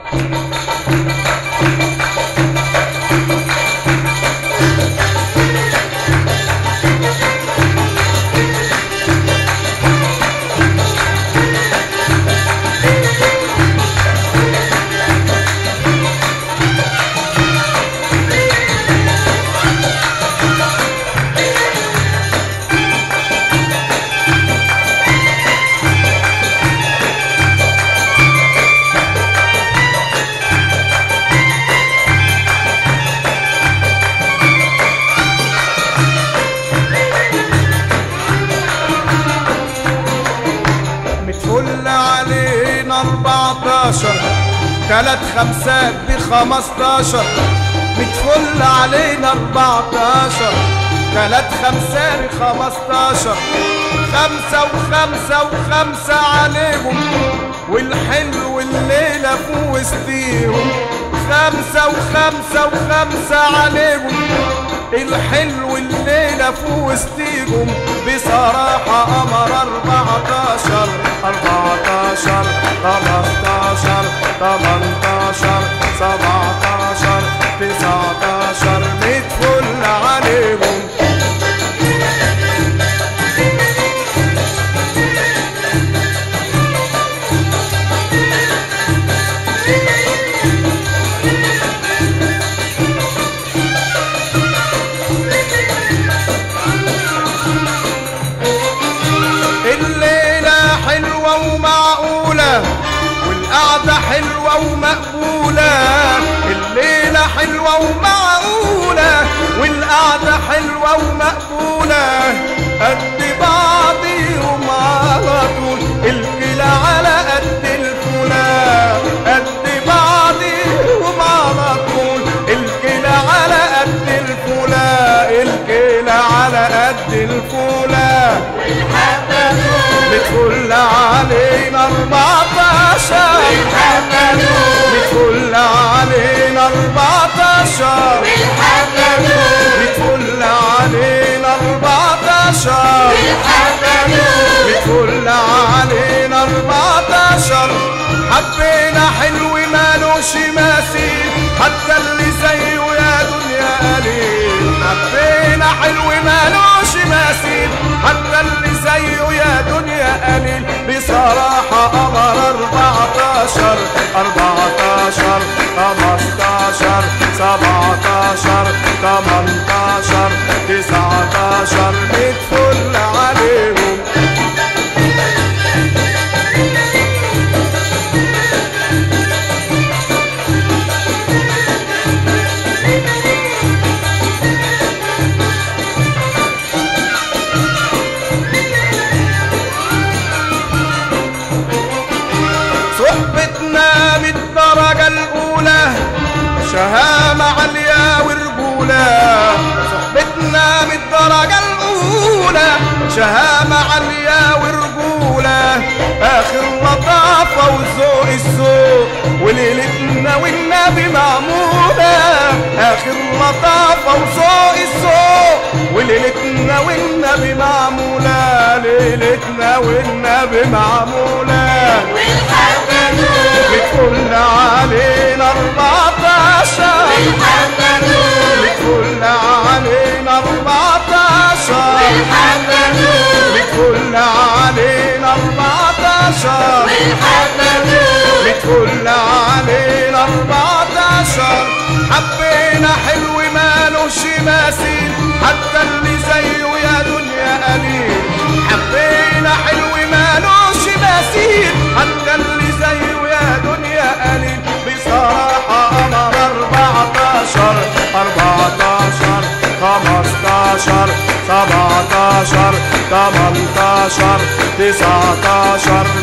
متفل علينا 14 تلات خمسات بخمستاشر متفل علينا 14 تلات خمسات بخمستاشر خمسة وخمسة وخمسة عليهم والحلو الليلة في وسطيهم خمسة وخمسة وخمسة عليهم الحلو الليلة في وسطيهم بصراحة قمر أربعتاشر أربعتاشر خمستاشر تمنتاشر سبعتاشر تسعتاشر متفل عليهم الليلة حلوة ومعقولة والقعدة حلوة ومقبولة الليلة حلوة ومعقولة والقعدة حلوة ومقبولة قد بعضيهم على طول الكلى على قد الفلا قد بعضيهم على طول الكلى على قد الفلا الكلى على قد الفلا بتفل علينا 14 بتفل علينا 14 بتفل علينا 14 بتفل علينا 14 حبينا حلو مالوش مثيل حتى اللي زيه يا دنيا قليل حبينا حلو مالوش مثيل حتى اللي زيه يا دنيا قليل بصراحة قمر 14 14 15 17 18 19 بتفل عليهم صحبتنا من الدرجة الأولى شهامة عالية ورجولة صحبتنا من الدرجة الأولى شهامة عالية ورجولة آخر لطافة وذوق الذوق وليلتنا والنبي معمولة آخر لطافة وذوق الذوق وليلتنا والنبي معمولة ليلتنا والنبي معمولة بتقول علينا 14 بتقول علينا 14 بتقول علينا 14 بتقول علينا 14 حبينا حلو مالوش مثيل حتى اللي زيه يا دنيا قليل حبينا حلو مالوش مثيل حتى اللي زيه يا دنيا قليل بصراحة قمر 14 14 15 17 18 19